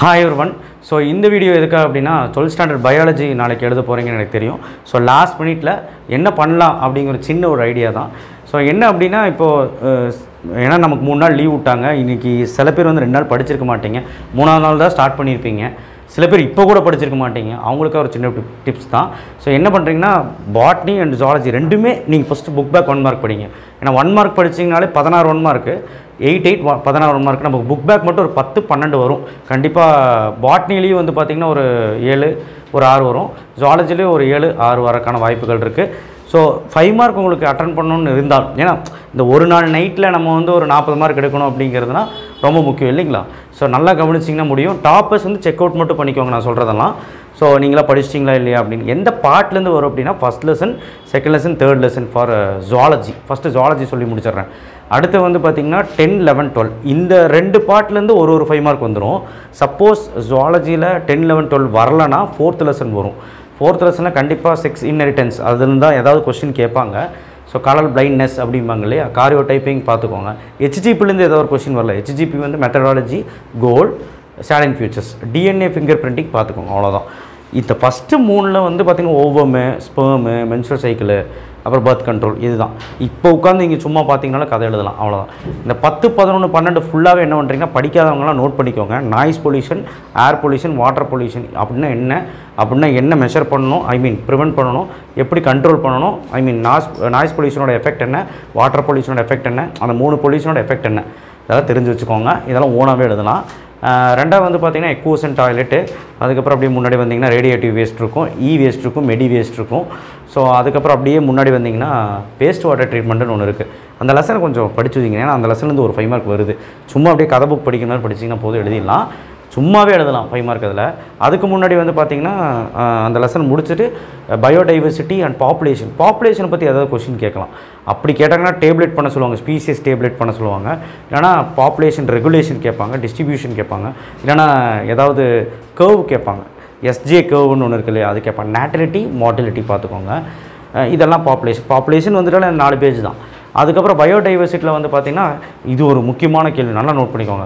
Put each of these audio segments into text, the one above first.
Hi one so இந்த video எதுக்காக அப்படின்னா டுவெல்த் ஸ்டாண்டர்ட் பயாலஜி நாளைக்கு எழுத போகிறீங்கன்னு எனக்கு தெரியும் ஸோ லாஸ்ட் மினிட்ல என்ன பண்ணலாம் அப்படிங்கிற சின்ன ஒரு ஐடியா தான் ஸோ என்ன அப்படின்னா இப்போது ஏன்னா நமக்கு மூணு நாள் லீவ் விட்டாங்க இன்றைக்கி சில பேர் வந்து ரெண்டு நாள் படிச்சிருக்க மாட்டீங்க மூணாவது நாள் தான் ஸ்டார்ட் பண்ணியிருப்பீங்க சில பேர் இப்போ கூட படிச்சிருக்க மாட்டீங்க அவங்களுக்கு ஒரு சின்ன டிப்ஸ் தான் ஸோ என்ன பண்ணுறீங்கன்னா பாட்னி அண்ட் ஜுவாலஜி ரெண்டுமே நீங்கள் first book back one mark படிங்க ஏன்னா ஒன் மார்க் படிச்சிங்கனாலே பதினாறு ஒன் மார்க்கு எயிட் எயிட் பதினாறு ஒன் மார்க் நமக்கு புக் பேக் மட்டும் ஒரு பத்து பன்னெண்டு வரும் கண்டிப்பாக பாட்னிலையும் வந்து பார்த்திங்கன்னா ஒரு ஏழு ஒரு ஆறு வரும் ஜுவாலஜிலையும் ஒரு ஏழு ஆறு வரக்கான வாய்ப்புகள் இருக்குது ஸோ ஃபைவ் மார்க் உங்களுக்கு அட்டன் பண்ணணும்னு இருந்தால் ஏன்னா இந்த ஒரு நாள் நைட்டில் நம்ம வந்து ஒரு நாற்பது மார்க் எடுக்கணும் அப்படிங்கிறதுனா ரொம்ப முக்கியம் இல்லைங்களா ஸோ நல்லா கவனிச்சிங்கன்னா முடியும் டாப்பர்ஸ் வந்து செக் அவுட் மட்டும் பண்ணிக்கோங்க நான் சொல்கிறதெல்லாம் ஸோ நீங்களா படிச்சிட்டிங்களா இல்லையா அப்படின்னு எந்த பார்ட்லேருந்து வரும் அப்படின்னா first lesson second lesson third lesson for zoology first zoology சொல்லி முடிச்சிடுறேன் அடுத்து வந்து பார்த்திங்கன்னா டென் லெவன் டுவெல் இந்த ரெண்டு பார்ட்லேருந்து ஒரு ஒரு ஃபைவ் மார்க் வந்துடும் சப்போஸ் ஜுவாலஜியில் டென் லெவன் டுவெல் வரலனா ஃபோர்த் லெசன் வரும் ஃபோர்த் லெசனில் கண்டிப்பாக செக்ஸ் இன்ஹெரிட்டன்ஸ் அதுலேருந்து தான் ஏதாவது கொஸ்டின் கேட்பாங்க ஸோ கலர் பிளைண்ட்னஸ் அப்படிம்பாங்க இல்லையா காரியோ டைப்பிங் பார்த்துக்கோங்க ஹெச்ஜிபிலேருந்து ஏதோ ஒரு கொஸ்டின் வரல ஹெச்ஜிபி வந்து methodology goal challenge futures DNA fingerprinting பார்த்துக்கோங்க அவ்வளோதான் இந்த ஃபஸ்ட்டு மூணில் வந்து பார்த்திங்கன்னா ஓவமு ஸ்பேமு மென்சுரல் சைக்கிள் அப்புறம் பர்த் கண்ட்ரோல் இதுதான் இப்போ உட்காந்து இங்கே சும்மா பார்த்தீங்கனாலும் கதை எழுதலாம் அவ்வளோதான் இந்த பத்து பதினொன்று பன்னெண்டு ஃபுல்லாகவே என்ன பண்ணுறீங்கன்னா படிக்காதவங்களாம் நோட் பண்ணிக்கோங்க noise pollution air pollution water pollution அப்படின்னா என்ன அப்படின்னா என்ன மெஷர் பண்ணணும் ஐ மீன் ப்ரிவெண்ட் பண்ணணும் எப்படி கண்ட்ரோல் பண்ணணும் ஐ மீன் நாய்ஸ் நாய்ஸ் பொல்யூஷனோட எஃபெக்ட் என்ன வாட்டர் பொல்யூஷனோட எஃபெக்ட் என்ன அந்த மூணு பொல்யூஷனோட எஃபெக்ட் என்ன இதெல்லாம் தெரிஞ்சு வச்சுக்கோங்க இதெல்லாம் ஓனாகவே எழுதலாம் ஆஹ் ரெண்டாவது வந்து பார்த்தீங்கன்னா எக்கூசன் டாய்லெட்டு அதுக்கப்புறம் அப்படியே முன்னாடி வந்தீங்கன்னா ரேடியேட்டிவ் வேஸ்ட் இருக்கும் இ வேஸ்ட் இருக்கும் மெடி வேஸ்ட் இருக்கும் ஸோ அதுக்கப்புறம் அப்படியே முன்னாடி வந்தீங்கன்னா வேஸ்ட் வாட்டர் ட்ரீட்மெண்ட்னு ஒன்று இருக்குது அந்த லெசனை கொஞ்சம் படிச்சு வச்சிங்க ஏன்னா அந்த லெசன்லேருந்து ஒரு ஃபைவ் மார்க் வருது சும்மா அப்படியே கதை புக் படிக்கிற மாதிரி படிச்சிங்கன்னா போதும் எழுதிடலாம் சும்மாவே எழுதலாம் ஃபைவ் மார்க் அதில் அதுக்கு முன்னாடி வந்து பார்த்திங்கன்னா ஆஹ் அந்த லெசன் முடிச்சுட்டு பயோடைவர்சிட்டி அண்ட் பாப்புலேஷன் பாப்புலேஷனை பற்றி ஏதாவது கொஷின் கேட்கலாம் அப்படி கேட்டாங்கன்னா டேப்லெட் பண்ண சொல்லுவாங்க ஸ்பீசியஸ் டேப்லெட் பண்ண சொல்லுவாங்க இல்லைனா பாப்புலேஷன் ரெகுலேஷன் கேட்பாங்க டிஸ்ட்ரிபியூஷன் கேட்பாங்க இல்லைனா ஏதாவது கர்வ் கேட்பாங்க எஸ்ஜே கர்வ்னு ஒன்று இருக்கு இல்லையா அது கேட்பாங்க நேட்டிலிட்டி மார்டிலிட்டி பார்த்துக்கோங்க அஹ் இதெல்லாம் பாப்புலேஷன் பாப்புலேஷன் வந்துட்டாலே நாலு பேஜ் தான் அதுக்கப்புறம் பயோடைவர்சிட்டியில் வந்து பார்த்திங்கன்னா இது ஒரு முக்கியமான கேள்வி நல்லா நோட் பண்ணிக்கோங்க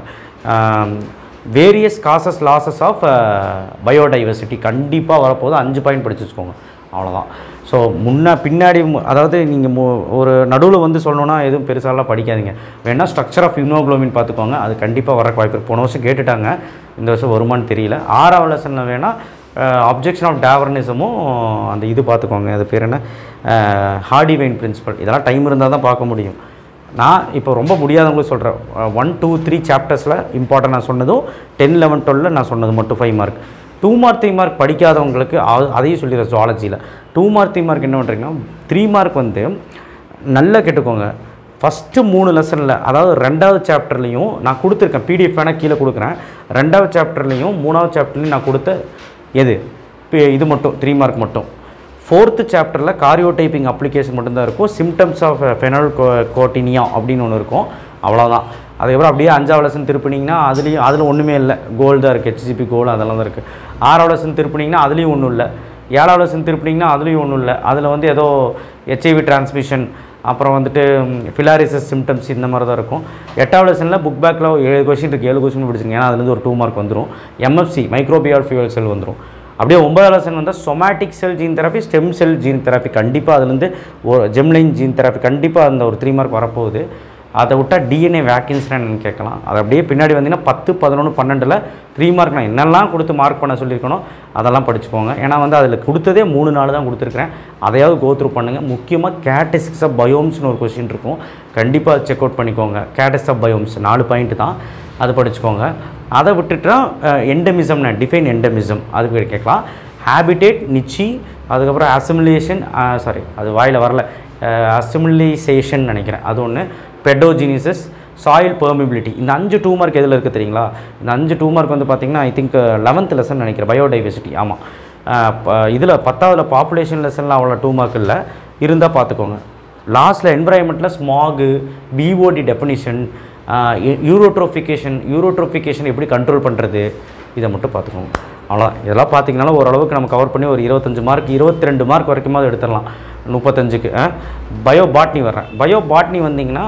various causes losses of biodiversity கண்டிப்பாக வரப்போது அஞ்சு பாயிண்ட் படிச்சு வச்சுக்கோங்க அவ்வளோதான் ஸோ முன்ன பின்னாடி மு- அதாவது நீங்கள் மு ஒரு நடுவில் வந்து சொல்லணும்னா எதுவும் பெருசாலாம் படிக்காதீங்க வேணால் ஸ்ட்ரக்சர் ஆஃப் ஹிமோக்ளோபின் பார்த்துக்கோங்க அது கண்டிப்பாக வரக்கு வாய்ப்பு இருக்கு. போன வருஷம் கேட்டுட்டாங்க இந்த வருஷம் வருமான்னு தெரியல ஆறாவது லெசனில் வேணால் அப்ஜெக்ஷன் ஆஃப் டேவர்னிசமும் அந்த இது பார்த்துக்கோங்க அது பேர் என்ன ஹார்டி வெயின் பிரின்சிபல் இதெல்லாம் டைம் இருந்தால் தான் பார்க்க முடியும் நான் இப்போ ரொம்ப முடியாதவங்களுக்கு சொல்கிறேன் ஒன் டூ த்ரீ சாப்டர்ஸில் இம்பார்ட்டன்ட் நான் சொன்னதும் டென் லெவன் டுவெல்ல நான் சொன்னது மட்டும் five mark two mark three mark படிக்காதவங்களுக்கு அ- அதையும் சொல்லிடுறேன் ஜுவாலஜியில் டூ மார்க் த்ரீ மார்க் என்ன பண்ணுறீங்கன்னா த்ரீ மார்க் வந்து நல்லா கேட்டுக்கோங்க ஃபஸ்ட்டு மூணு லெசனில் அதாவது ரெண்டாவது சாப்டர்லேயும் நான் கொடுத்துருக்கேன் பிடிஎஃப் வேணால் கீழே கொடுக்குறேன் ரெண்டாவது சாப்டர்லேயும் மூணாவது சாப்டர்லையும் நான் கொடுத்த எது பி- இது மட்டும் த்ரீ மார்க் மட்டும் ஃபோர்த்து சாப்டரில் காரியோடைப்பிங் அப்ளிகேஷன் மட்டும்தான் இருக்கும் சிம்டம்ஸ் ஆஃப் ஃபெனல் கோட்டினியா அப்படின்னு ஒன்று இருக்கும் அவ்வளோதான் அதுக்கப்புறம் அப்படியே அஞ்சாவது லெசன் திருப்பினீங்கன்னா அதுலேயும் அதில் ஒன்றுமே இல்லை கோல் தான் இருக்குது ஹெச்சிபி கோல் அதெல்லாம் தான் இருக்குது ஆறாவது லெசன் திருப்பினீங்கன்னா அதுலேயும் ஒன்றும் இல்லை ஏழாவது லெசன் திருப்பினீங்கன்னா அதுலேயும் ஒன்றும் இல்லை அதில் வந்து ஏதோ ஹெச்ஐவி டிரான்ஸ்மிஷன் அப்புறம் வந்துட்டு ஃபிலாரிசஸ் சிம்டம்ஸ் இந்த மாதிரி தான் இருக்கும் எட்டாவது லெசனில் புக் பேக்கில் ஏழு கொஸ்டின் இருக்குது ஏழு கொஸ்டின் படிச்சிருங்க ஏன்னா அதுலேருந்து ஒரு டூ மார்க் வந்துடும் எம்எஃப்சி மைக்ரோபியால் ஃபியூவல் செல் வந்துடும் அப்படியே ஒன்பதாவது லெசன் வந்தால் somatic cell gene therapy stem cell gene therapy கண்டிப்பாக அதுலேருந்து ஒரு ஜெம்லைன் ஜீன் தெரப்பி கண்டிப்பாக அந்த ஒரு த்ரீ மார்க் வரப்போகுது அதை விட்டால் டிஎன்ஏ வேக்கன்ஸ்னா என்னன்னு கேட்கலாம் அது அப்படியே பின்னாடி வந்தீங்கன்னா பத்து பதினொன்று பன்னெண்டில் த்ரீ மார்க் நான் என்னெல்லாம் கொடுத்து மார்க் பண்ண சொல்லியிருக்கணும் அதெல்லாம் படிச்சுக்கோங்க ஏன்னா வந்து அதில் கொடுத்ததே மூணு நாள் தான் கொடுத்துருக்குறேன் அதையாவது கோத்ரூ பண்ணுங்கள் முக்கியமாக கேட்டசிக்ஸ் ஆஃப் பயோம்ஸ்னு ஒரு கொஸ்டின் இருக்கும் கண்டிப்பாக செக் அவுட் பண்ணிக்கோங்க கேட்டஸ் ஆஃப் பயோம்ஸ் நாலு பாயிண்ட் தான் அது படிச்சுக்கோங்க அதை விட்டுட்டா எண்டமிசம்னா டிஃபைன் எண்டமிசம் அதுக்கு கேட்கலாம் ஹேபிடேட் நிச்சி அதுக்கப்புறம் அசிமுலேஷன் சாரி அது வாயில் வரல அசிமுலேசேஷன் நினைக்கிறேன் அது ஒன்று பெடோஜினிசஸ் சாயில் பெர்மிபிலிட்டி இந்த அஞ்சு டூ மார்க் எதில் இருக்குது தெரியுங்களா இந்த அஞ்சு டூ மார்க் வந்து பார்த்திங்கன்னா ஐ திங்க் லெவன்த் லெசன் நினைக்கிறேன் பயோடைவர்சிட்டி ஆமாம் இதில் பத்தாவதுல பாப்புலேஷன் லெசனில் அவ்வளோ டூ மார்க் இல்லை இருந்தால் பார்த்துக்கோங்க லாஸ்ட்டில் என்வரான்மெண்ட்டில் ஸ்மாகு பிஓடி டெஃபினிஷன் யூரோட்ரோஃபிகேஷன் யூரோட்ரோஃபிகேஷன் எப்படி கண்ட்ரோல் பண்ணுறது இதை மட்டும் பார்த்துக்கோங்க அவ்வளோதான் இதெல்லாம் பார்த்தீங்கனாலும் ஓரளவுக்கு நம்ம கவர் பண்ணி ஒரு இருபத்தஞ்சு மார்க் இருபத்தி ரெண்டு மார்க் வரைக்குமாவது எடுத்துடலாம் முப்பத்தஞ்சுக்கு பயோ பாட்னி வர்றேன் பயோ பாட்னி வந்தீங்கன்னா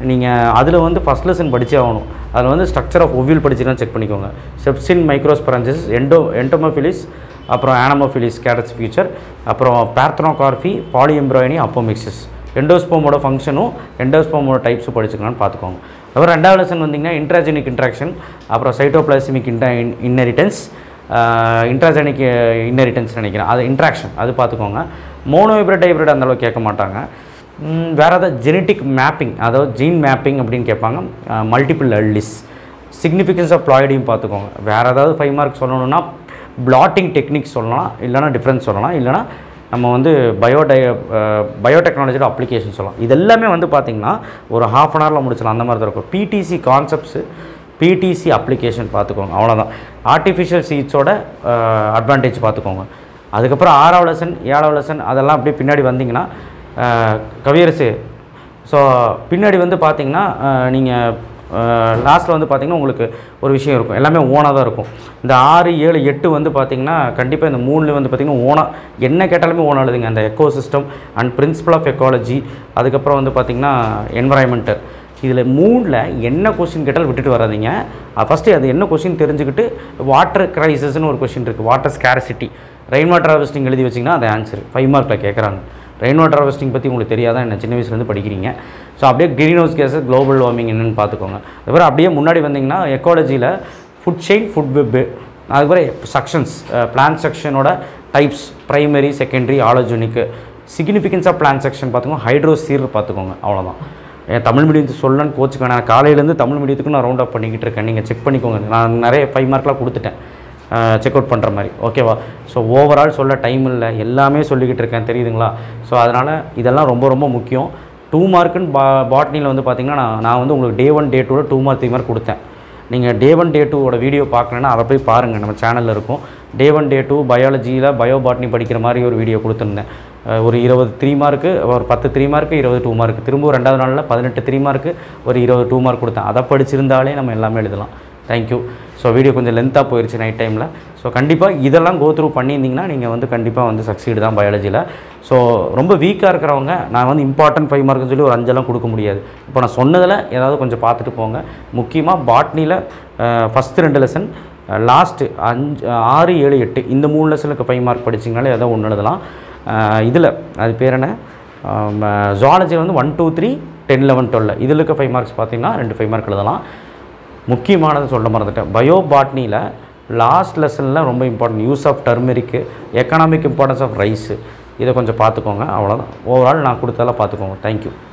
நீங்கள் அதில் வந்து ஃபஸ்ட் லெசன் படிச்சே ஆகணும் அதில் வந்து ஸ்ட்ரக்சர் ஆஃப் ஒவ்யூல் படிச்சுன்னா செக் பண்ணிக்கோங்க செப்சின் மைக்ரோஸ்பரன்சஸ் எண்டோ என்டோமோஃபிலிஸ் அப்புறம் ஆனமோஃபிலிஸ் கேரட்ஸ் ஃபியூச்சர் அப்புறம் பேர்த்தனோகார்பி பாலிஎம்ப்ராயினி அப்போமிக்சிஸ் எண்டோஸ்போமோட ஃபங்க்ஷனும் எண்டோஸ்போமோட டைப்ஸும் படிச்சுக்கலாம்னு பார்த்துக்கோங்க அப்புறம் ரெண்டாவது லெசன் வந்தீங்கன்னா இன்ட்ராஜெனிக் இன்ட்ராக்ஷன் அப்புறம் சைட்டோபிளாஸ்மிக் இன்ட இன்னரிட்டன்ஸ் இன்ட்ராஜெனிக் இன்னரிட்டன்ஸ் நினைக்கிறேன் அது இன்ட்ராக்ஷன் அது பார்த்துக்கோங்க மோனோ ஹைப்ரிட் ஹைப்ரிட் அந்த அளவுக்கு கேட்க மாட்டாங்க ம், வேற ஏதாவது ஜெனட்டிக் மேப்பிங் அதாவது ஜீன் மேப்பிங் அப்படின்னு கேட்பாங்க மல்டிபிள் அல்லிஸ் சிக்னிஃபிகன்ஸ் ஆஃப் ப்ளாய்டையும் பார்த்துக்கோங்க வேறு ஏதாவது ஃபைவ் மார்க் சொல்லணும்னா பிளாட்டிங் டெக்னிக் சொல்லலாம் இல்லைனா டிஃப்ரென்ஸ் சொல்லலாம் இல்லைனா நம்ம வந்து பயோடை பயோடெக்னாலஜியோட அப்ளிகேஷன் சொல்லலாம் இது எல்லாமே வந்து பார்த்திங்கன்னா ஒரு ஹாஃப் அன் ஹவரில் முடிச்சிடலாம் அந்த மாதிரி தான் இருக்கும் பிடிசி கான்செப்ட்ஸு பிடிசி அப்ளிகேஷன் பார்த்துக்கோங்க அவ்வளோதான் ஆர்டிஃபிஷியல் சீட்ஸோட அட்வான்டேஜ் பார்த்துக்கோங்க அதுக்கப்புறம் ஆறாவது லெசன் ஏழாவது லெசன் அதெல்லாம் அப்படியே பின்னாடி வந்தீங்கன்னா அஹ், கவியரசு ஸோ பின்னாடி வந்து பார்த்தீங்கன்னா நீங்கள் லாஸ்ட்டில் வந்து பார்த்தீங்கன்னா உங்களுக்கு ஒரு விஷயம் இருக்கும் எல்லாமே ஓனாக தான் இருக்கும் இந்த ஆறு ஏழு எட்டு வந்து பார்த்தீங்கன்னா கண்டிப்பாக இந்த மூணுல வந்து பார்த்தீங்கன்னா ஓனா என்ன கேட்டாலுமே ஓனா எழுதுங்க அந்த ecosystem and principle of ecology அதுக்கப்புறம் வந்து பார்த்தீங்கன்னா என்வரான்மெண்டல் இதில் மூணில் என்ன கொஸ்டின் கேட்டாலும் விட்டுட்டு வராதீங்க ஃபஸ்ட்டு அது என்ன கொஸ்டின் தெரிஞ்சுக்கிட்டு வாட்டர் கிரைசிஸ்னு ஒரு கொஸ்டின் இருக்குது water scarcity rain water harvesting எழுதி வச்சிங்கன்னா அது ஆன்சர் ஃபைவ் மார்க்கில் கேட்குறாங்க ரெயின் வாட்டர் ஹார்வெஸ்டிங் பற்றி உங்களுக்கு தெரியாதான் என்ன சின்ன வயசுலேருந்து படிக்கிறீங்க ஸோ அப்படியே greenhouse gases global warming என்னன்னு பார்த்துக்கோங்க அதுக்கப்புறம் அப்படியே முன்னாடி வந்தீங்கன்னா எக்காலஜியில் ஃபுட் செயின் ஃபுட் வெப்பு அதுக்கப்புறம் சக்ஷன்ஸ் பிளான்ட் செக்ஷனோட டைப்ஸ் ப்ரைமரி செகண்டரி ஆலோஜனிக்கு சிக்னிஃபிகன்ஸ் ஆஃப் பிளான்ட் செக்ஷன் பார்த்துக்கோங்க ஹைட்ரோசீர் பார்த்துக்கோங்க அவ்வளோதான் என் தமிழ் மீடியத்து சொல்லணும்னு கோச்சுக்க நான் காலையிலேருந்து தமிழ் மீடியத்துக்கு நான் ரவுண்ட் அப் பண்ணிக்கிட்டு இருக்கேன் நீங்கள் செக் பண்ணிக்கோங்க நான் நிறைய ஃபைவ் மார்க்லாம் கொடுத்துட்டேன் செக் அவுட் பண்ணுற மாதிரி ஓகேவா ஸோ ஓவரால் சொல்ல டைம் இல்லை எல்லாமே சொல்லிக்கிட்டு இருக்கேன் தெரியுதுங்களா ஸோ அதனால் இதெல்லாம் ரொம்ப ரொம்ப முக்கியம் டூ மார்க்குன்னு பா பாட்னியில் வந்து பார்த்தீங்கன்னா நான் நான் வந்து உங்களுக்கு டே ஒன் டே டூவில் டூ மார்க் த்ரீ மார்க் கொடுத்தேன் நீங்கள் டே ஒன் டே டூவோட வீடியோ பார்க்கலன்னா அதை போய் பாருங்கள் நம்ம சேனலில் இருக்கும் டே ஒன் டே டூ பயாலஜியில் பயோ பாட்னி படிக்கிற மாதிரி ஒரு வீடியோ கொடுத்துருந்தேன் அஹ் ஒரு இருபது த்ரீ மார்க்கு ஒரு பத்து த்ரீ மார்க்கு இருபது டூ மார்க் திரும்ப ரெண்டாவது நாளில் பதினெட்டு த்ரீ மார்க்கு ஒரு இருபது டூ மார்க் கொடுத்தேன் அதை படிச்சிருந்தாலே நம்ம எல்லாமே எழுதலாம் தேங்க்யூ ஸோ வீடியோ கொஞ்சம் லென்த்தாக போயிடுச்சு நைட் டைமில் ஸோ கண்டிப்பாக இதெல்லாம் கோ த்ரூ பண்ணியிருந்தீங்கன்னா நீங்கள் வந்து கண்டிப்பாக வந்து சக்சீடு தான் பயாலஜியில் ஸோ ரொம்ப வீக்காக இருக்கிறவங்க நான் வந்து இம்பார்ட்டன்ட் ஃபைவ் மார்க்னு சொல்லி ஒரு அஞ்செல்லாம் கொடுக்க முடியாது இப்போ நான் சொன்னதில் ஏதாவது கொஞ்சம் பார்த்துட்டு போங்க முக்கியமாக பாட்னியில் ஃபஸ்ட்டு ரெண்டு லெசன் லாஸ்ட்டு அஞ்சு ஆறு ஏழு எட்டு இந்த மூணு லெசனுக்கு ஃபைவ் மார்க் படிச்சிங்கனாலே ஏதோ ஒன்று எழுதலாம் இதில் அது பேர் என்ன ஜுவாலஜியில் வந்து one two three ten eleven twelve இதில் இருக்க ஃபைவ் மார்க்ஸ் பார்த்தீங்கன்னா ரெண்டு ஃபைவ் மார்க் எழுதலாம் முக்கியமானது சொல்ல மறந்துட்டேன் பயோ பாட்னியில் லாஸ்ட் லெசனில் ரொம்ப important use of turmeric economic importance of rice இதை கொஞ்சம் பார்த்துக்கோங்க அவ்வளோதான் ஓவரால் நான் கொடுத்ததெல்லாம் பார்த்துக்கோங்க தேங்க்யூ